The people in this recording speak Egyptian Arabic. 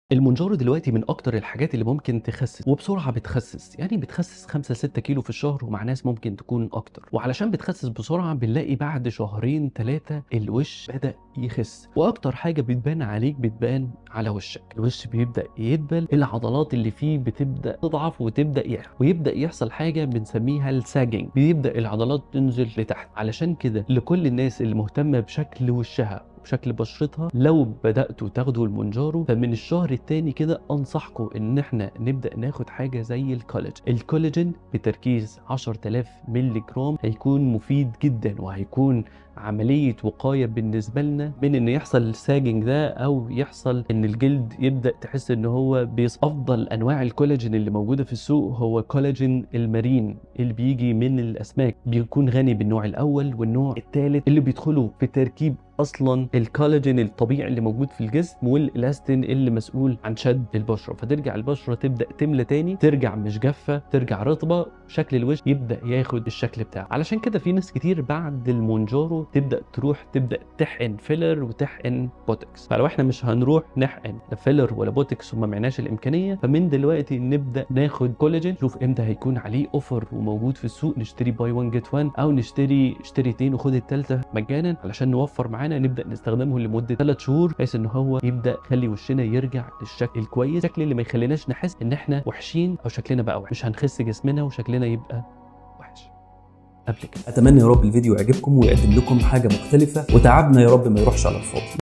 المونجارو دلوقتي من اكتر الحاجات اللي ممكن تخسس وبسرعه بتخسس يعني بتخسس 5 6 كيلو في الشهر ومع ناس ممكن تكون اكتر وعلشان بتخسس بسرعه بنلاقي بعد شهرين ثلاثه الوش بدا يخس واكتر حاجه بتبان عليك بتبان على وشك الوش بيبدا يدبل العضلات اللي فيه بتبدا تضعف وتبدا يحرق ويبدا يحصل حاجه بنسميها الساجنج بيبدا العضلات تنزل لتحت علشان كده لكل الناس اللي مهتمه بشكل وشها وشكل بشرتها لو بداتوا تاخدوا المونجارو فمن الشهر التاني كده انصحكم ان احنا نبدا ناخد حاجه زي الكولاجين الكولاجين بتركيز 10000 مللي جرام هيكون مفيد جدا وهيكون عمليه وقايه بالنسبه لنا من ان يحصل الساجنج ده او يحصل ان الجلد يبدا تحس ان هو بيص افضل انواع الكولاجين اللي موجوده في السوق هو كولاجين المارين اللي بيجي من الاسماك بيكون غني بالنوع الاول والنوع الثالث اللي بيدخلوا في تركيب اصلا الكولاجين الطبيعي اللي موجود في الجسم والالاستين اللي مسؤول عن شد البشره فترجع البشره تبدا تملى تاني ترجع مش جافه ترجع رطبه شكل الوش يبدا ياخد الشكل بتاعه علشان كده في ناس كتير بعد المونجارو تبدا تروح تبدا تحقن فيلر وتحقن بوتكس فلو احنا مش هنروح نحقن لا فيلر ولا بوتكس وما معناش الامكانيه فمن دلوقتي نبدا ناخد كولاجين شوف امتى هيكون عليه اوفر وموجود في السوق نشتري باي 1 جيت 1 او نشتري اشتري اثنين وخد الثالثه مجانا علشان نوفر معانا نبدا نستخدمه لمده 3 شهور بحيث ان هو يبدا يخلي وشنا يرجع للشكل الكويس الشكل اللي ما يخليناش نحس ان احنا وحشين او شكلنا بقى وحش مش هنخس جسمنا وشكلنا يبقى وحش قبل كده اتمنى يا رب الفيديو يعجبكم ويقدم لكم حاجه مختلفه وتعبنا يا رب ما يروحش على الفاضي